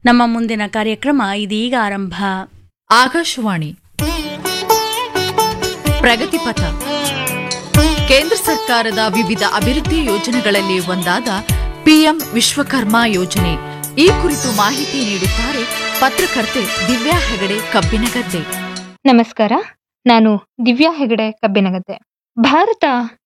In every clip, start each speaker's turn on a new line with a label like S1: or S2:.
S1: ನಮ್ಮ ಮುಂದಿನ ಕಾರ್ಯಕ್ರಮ ಇದೀಗ ಆರಂಭ
S2: ಆಕಾಶವಾಣಿ ಪ್ರಗತಿಪಥ ಕೇಂದ್ರ ಸರ್ಕಾರದ ವಿವಿಧ ಅಭಿವೃದ್ಧಿ ಯೋಜನೆಗಳಲ್ಲಿ ಒಂದಾದ ಪಿಎಂ ವಿಶ್ವಕರ್ಮ ಯೋಜನೆ ಈ ಕುರಿತು ಮಾಹಿತಿ ನೀಡುತ್ತಾರೆ ಪತ್ರಕರ್ತೆ ದಿವ್ಯಾ ಹೆಗಡೆ ಕಬ್ಬಿನಗದ್ದೆ
S3: ನಮಸ್ಕಾರ ನಾನು ದಿವ್ಯಾ ಹೆಗಡೆ ಕಬ್ಬಿನಗದ್ದೆ ಭಾರತ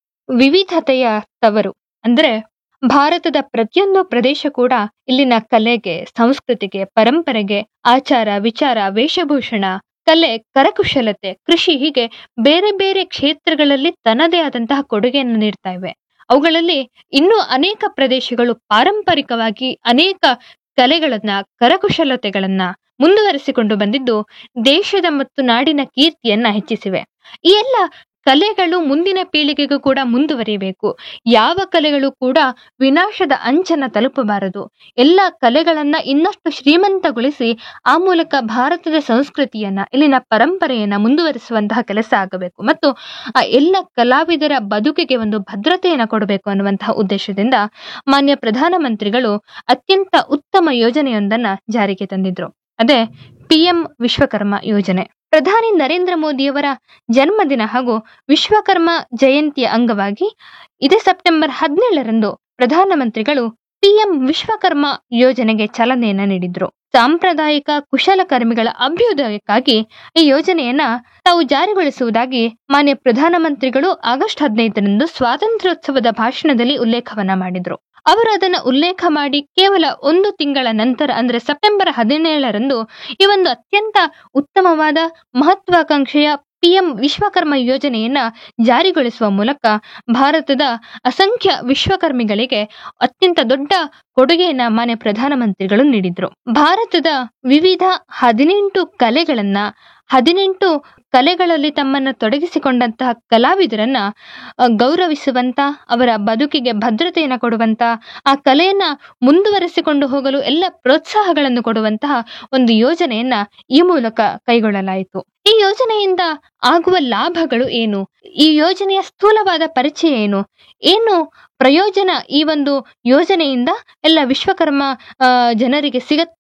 S3: ವಿವಿಧತೆಯ ತವರು ಅಂದ್ರೆ ಭಾರತದ ಪ್ರತಿಯೊಂದು ಪ್ರದೇಶ ಕೂಡ ಇಲ್ಲಿನ ಕಲೆಗೆ ಸಂಸ್ಕೃತಿಗೆ ಪರಂಪರೆಗೆ ಆಚಾರ ವಿಚಾರ ವೇಷಭೂಷಣ ಕಲೆ ಕರಕುಶಲತೆ ಕೃಷಿ ಹೀಗೆ ಬೇರೆ ಬೇರೆ ಕ್ಷೇತ್ರಗಳಲ್ಲಿ ತನ್ನದೇ ಆದಂತಹ ಕೊಡುಗೆಯನ್ನು ನೀಡ್ತಾ ಇವೆ ಅವುಗಳಲ್ಲಿ ಇನ್ನೂ ಅನೇಕ ಪ್ರದೇಶಗಳು ಪಾರಂಪರಿಕವಾಗಿ ಅನೇಕ ಕಲೆಗಳನ್ನ ಕರಕುಶಲತೆಗಳನ್ನ ಮುಂದುವರಿಸಿಕೊಂಡು ಬಂದಿದ್ದು ದೇಶದ ಮತ್ತು ನಾಡಿನ ಕೀರ್ತಿಯನ್ನ ಹೆಚ್ಚಿಸಿವೆ ಈ ಎಲ್ಲ ಕಲೆಗಳು ಮುಂದಿನ ಪೀಳಿಗೆಗೂ ಕೂಡ ಮುಂದುವರಿಯಬೇಕು ಯಾವ ಕಲೆಗಳು ಕೂಡ ವಿನಾಶದ ಅಂಚನ್ನ ತಲುಪಬಾರದು ಎಲ್ಲ ಕಲೆಗಳನ್ನ ಇನ್ನಷ್ಟು ಶ್ರೀಮಂತಗೊಳಿಸಿ ಆ ಮೂಲಕ ಭಾರತದ ಸಂಸ್ಕೃತಿಯನ್ನ ಇಲ್ಲಿನ ಪರಂಪರೆಯನ್ನ ಮುಂದುವರಿಸುವಂತಹ ಕೆಲಸ ಆಗಬೇಕು ಮತ್ತು ಆ ಎಲ್ಲ ಕಲಾವಿದರ ಬದುಕಿಗೆ ಒಂದು ಭದ್ರತೆಯನ್ನು ಕೊಡಬೇಕು ಅನ್ನುವಂತಹ ಉದ್ದೇಶದಿಂದ ಮಾನ್ಯ ಪ್ರಧಾನಮಂತ್ರಿಗಳು ಅತ್ಯಂತ ಉತ್ತಮ ಯೋಜನೆಯೊಂದನ್ನ ಜಾರಿಗೆ ತಂದಿದ್ರು ಅದೇ ಪಿಎಂ ವಿಶ್ವಕರ್ಮ ಯೋಜನೆ ಪ್ರಧಾನಿ ನರೇಂದ್ರ ಮೋದಿಯವರ ಜನ್ಮದಿನ ಹಾಗೂ ವಿಶ್ವಕರ್ಮ ಜಯಂತಿಯ ಅಂಗವಾಗಿ ಇದೇ ಸೆಪ್ಟೆಂಬರ್ ಹದಿನೇಳರಂದು ಪ್ರಧಾನಮಂತ್ರಿಗಳು ಪಿಎಂ ವಿಶ್ವಕರ್ಮ ಯೋಜನೆಗೆ ಚಾಲನೆಯನ್ನ ನೀಡಿದ್ರು ಸಾಂಪ್ರದಾಯಿಕ ಕುಶಲಕರ್ಮಿಗಳ ಅಭ್ಯುದಯಕ್ಕಾಗಿ ಈ ಯೋಜನೆಯನ್ನ ತಾವು ಜಾರಿಗೊಳಿಸುವುದಾಗಿ ಮಾನ್ಯ ಪ್ರಧಾನಮಂತ್ರಿಗಳು ಆಗಸ್ಟ್ ಹದಿನೈದರಂದು ಸ್ವಾತಂತ್ರ್ಯೋತ್ಸವದ ಭಾಷಣದಲ್ಲಿ ಉಲ್ಲೇಖವನ್ನ ಮಾಡಿದ್ರು ಅವರು ಅದನ್ನ ಉಲ್ಲೇಖ ಮಾಡಿ ಕೇವಲ ಒಂದು ತಿಂಗಳ ನಂತರ ಅಂದ್ರೆ ಸೆಪ್ಟೆಂಬರ್ ಹದಿನೇಳರಂದು ಈ ಒಂದು ಅತ್ಯಂತ ಉತ್ತಮವಾದ ಮಹತ್ವಾಕಾಂಕ್ಷೆಯ ಪಿಎಂ ವಿಶ್ವಕರ್ಮ ಯೋಜನೆಯನ್ನ ಜಾರಿಗೊಳಿಸುವ ಮೂಲಕ ಭಾರತದ ಅಸಂಖ್ಯ ವಿಶ್ವಕರ್ಮಿಗಳಿಗೆ ಅತ್ಯಂತ ದೊಡ್ಡ ಕೊಡುಗೆಯನ್ನ ಮಾನ್ಯ ಪ್ರಧಾನಮಂತ್ರಿಗಳು ನೀಡಿದ್ರು ಭಾರತದ ವಿವಿಧ ಹದಿನೆಂಟು ಕಲೆಗಳನ್ನ ಹದಿನೆಂಟು ಕಲೆಗಳಲ್ಲಿ ತಮ್ಮನ್ನ ತೊಡಗಿಸಿಕೊಂಡಂತಹ ಕಲಾವಿದರನ್ನ ಅ, ಗೌರವಿಸುವಂತ ಅವರ ಬದುಕಿಗೆ ಭದ್ರತೆಯನ್ನು ಕೊಡುವಂತ ಆ ಕಲೆಯನ್ನ ಮುಂದುವರೆಸಿಕೊಂಡು ಹೋಗಲು ಎಲ್ಲ ಪ್ರೋತ್ಸಾಹಗಳನ್ನು ಕೊಡುವಂತಹ ಒಂದು ಯೋಜನೆಯನ್ನ ಈ ಮೂಲಕ ಕೈಗೊಳ್ಳಲಾಯಿತು ಈ ಯೋಜನೆಯಿಂದ ಆಗುವ ಲಾಭಗಳು ಏನು ಈ ಯೋಜನೆಯ ಸ್ಥೂಲವಾದ ಪರಿಚಯ ಏನು ಏನು ಪ್ರಯೋಜನ ಈ ಒಂದು ಯೋಜನೆಯಿಂದ ಎಲ್ಲ ವಿಶ್ವಕರ್ಮ ಆ, ಜನರಿಗೆ ಸಿಗತ್ತೆ